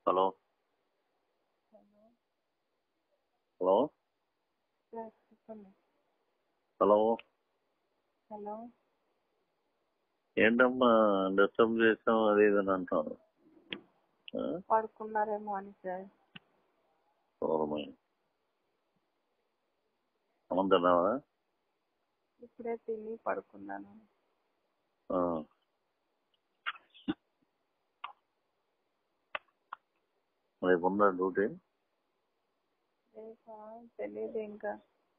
Hello hello hello sir చెప్పండి hello hello ఏంటమ్మా disturb చేసాం అది ఇది అని అంటాను ఆ? పడుకున్నారేమో అని సార్ దూరమై అన్నం తిన్నావా ఇప్పుడే తిని పడుకున్నాను ఆ. రేపు ఉందా డ్యూటీ రేపా తెలియదు ఇంకా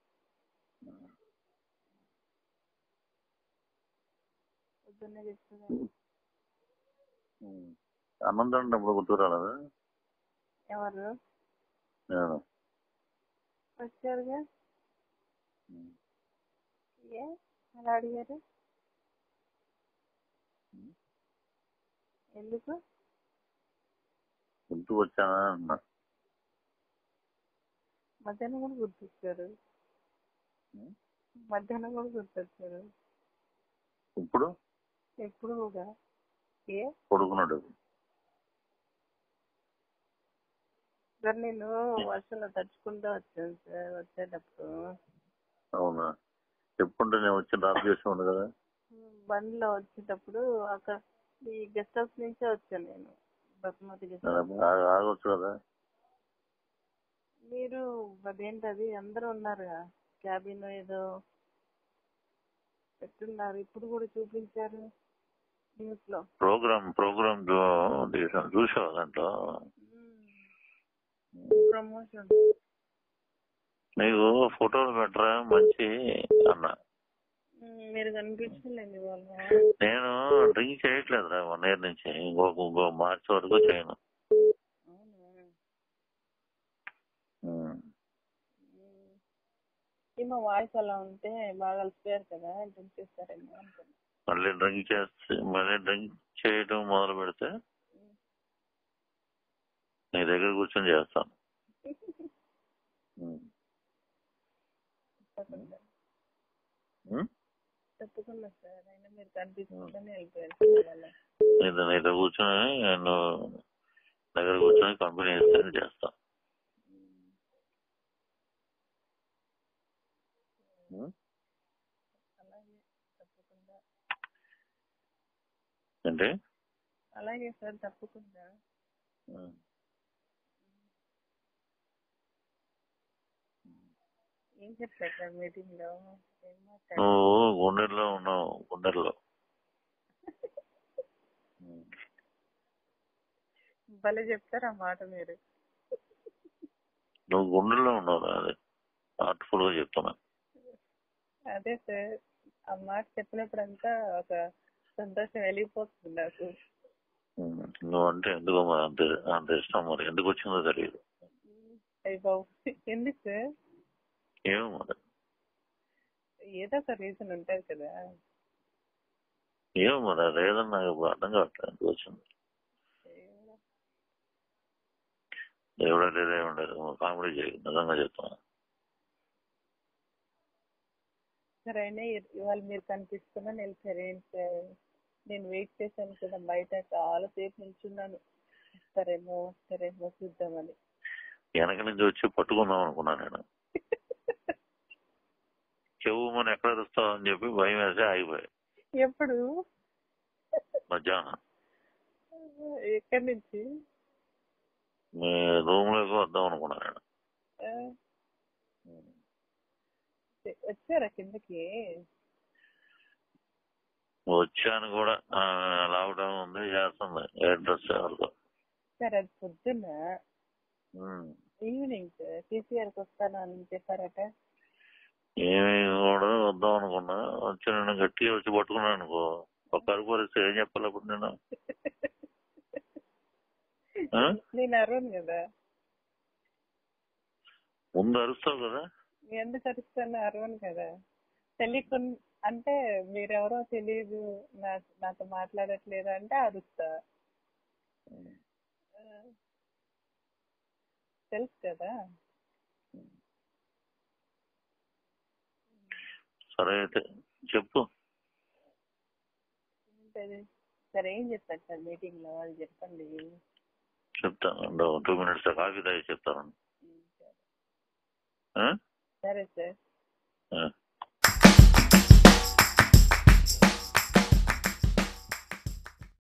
పొద్దున్నే చెప్తుంది ఉమ్. అన్నం తింటప్పుడు గుర్తు రాలేదా ఎవరు నేను వచ్చారుగా ఉమ్. ఏ అలా అడిగారు ఎందుకు గుర్తు వచ్చానా అన్నా మధ్యాహ్నం కూడా గుర్తొచ్చారు ఉమ్. మధ్యాహ్నం కూడా గుర్తొచ్చారు ఇప్పుడు ఎప్పుడు కూడా ఏ పడుకున్నాడు సార్ నేను వర్షంలో తడుచుకుంటూ వచ్చాను సార్ వచ్చేటప్పుడు అవునా చెప్పుంటే నేను వచ్చి డ్రాప్ చేసేవాడు కదా బండిలో వచ్చేటప్పుడు అక్కడ ఈ గెస్ట్ హౌస్ నుంచే వచ్చాను నేను బస్మతి గెస్ట్ నేను హౌస్ ఆగ- ఆగొచ్చు కదా మీరు అదేంటది అందరూ ఉన్నారుగా క్యాబిన్ ఏదో పెట్టున్నారు ఇప్పుడు కూడా చూపించారు న్యూస్ లో ప్రోగ్రామ్ ప్రోగ్రామ్ చూసావా దాంట్లో ప్రమోషన్ నీకు ఫోటోలు పెట్టరా మంచి అన్న మీరు కనిపించలేదు వాళ్ళ నేను డ్రింక్ చేయట్లేదురా వన్ ఇయర్ నుంచి ఇంకొక ఇంకో మార్చి వరకు చేయను అవునా ఉమ్. ఏమో వాయిస్ అలా ఉంటే బాగా అలసిపోయారు కదా డ్రింక్ చేస్తారేమో అనుకున్నా మళ్ళీ డ్రింక్ చేస్తే మళ్ళీ డ్రింక్ చేయడం మొదలు పెడితే నీ దగ్గర కూర్చొని చేస్తాను ఉమ్. తప్పకుండా ఉమ్? తప్పకుండా సార్ అయినా మీరు కనిపించకుండానే వెళ్ళిపోయారు సార్ వాళ్ళ నీతో నీతో కూర్చొని నేను దగ్గర కూర్చొని కంపెనీ ఇస్తే చేస్తా ఉమ్? అలాగే తప్పకుండా ఏంటి అలాగే సార్ తప్పకుండా ఉమ్. ఏం చెప్పారు సార్ మీటింగ్ లో ఏం మాట్లాడారు నువ్వు గుండెల్లో ఉన్నావు గుండెల్లో ఉమ్. భలే చెప్తారు ఆ మాట మీరు నువ్వు గుండెల్లో ఉన్నావు అది హార్ట్ఫుల్ గా చెప్తున్నా అదే సార్ ఆ మాట చెప్పినప్పుడంతా ఒక సంతోషం వెళ్ళిపోతుంది నాకు ఉమ్. నువ్వంటే ఎందుకో మరి అంత అంత ఇష్టం మరి ఎందుకు వచ్చిందో తెలియదు అయ్యి బాబు ఎందుకు సార్ ఏమో మరి ఏదో ఒక రీజన్ ఉంటుంది కదా ఏమో మరి లేదని నాకు ఇప్పుడు అర్థం కావట్లేదు ఎందుకు వచ్చింది దేవుడే లేదే ఉండదు కామెడీ చేయదు నిజంగా చెప్తున్నా సరే అయినా ఇ- ఇవాళ మీరు కనిపిస్తున్నా వెళ్ళిపోయారు ఏంటి సార్ నేను వెయిట్ చేశాను కదా బయట చాలా సేపు నిల్చున్నాను వస్తారేమో వస్తారేమో చూద్దామని వెనక నుంచి వచ్చి పట్టుకుందాం అనుకున్నా నేను చెవు మన ఎక్కడ వస్తావు అని చెప్పి భయం వేసి ఆగిపోయాయి ఎప్పుడు మధ్యాహ్నం ఎక్కడి నుంచి మీ రూమ్ లోకి వద్దాం అనుకున్నా నేను ఆ, వచ్చారా కిందకి వచ్చాను కూడా ఆ, లాక్డౌన్ ఉంది చేస్తుంది అడ్రస్ ఎవరితో సార్ అది పొద్దున్న ఉమ్. ఈవినింగ్ సార్ టీసీఆర్కి వస్తాను అని చెప్పారట ఏమి కూడా వద్దాం అనుకున్నా వచ్చి నేను గట్టిగా వచ్చి పట్టుకున్నాను అనుకో ఒక కరుపు పరిస్థితి ఏం చెప్పాలి అప్పుడు నేను ఆ? నేను అరవను కదా ముందు అరుస్తావు కదా ఎందుకు అరుస్తాను అరవను కదా తెలియకుండా అంటే మీరెవరో తెలియదు నా నాతో మాట్లాడట్లేదు అంటే అరుస్తా ఆ, తెలుసు కదా సరే అయితే చెప్పు ఏంటది సరే ఏం చెప్తారు సార్ మీటింగ్ లో వాళ్ళు చెప్పండి చెప్తాను టూ మినిట్స్ కాఫీ తాగి చెప్తాను ఉమ్, సరే ఆ? సరే సార్ ఆ.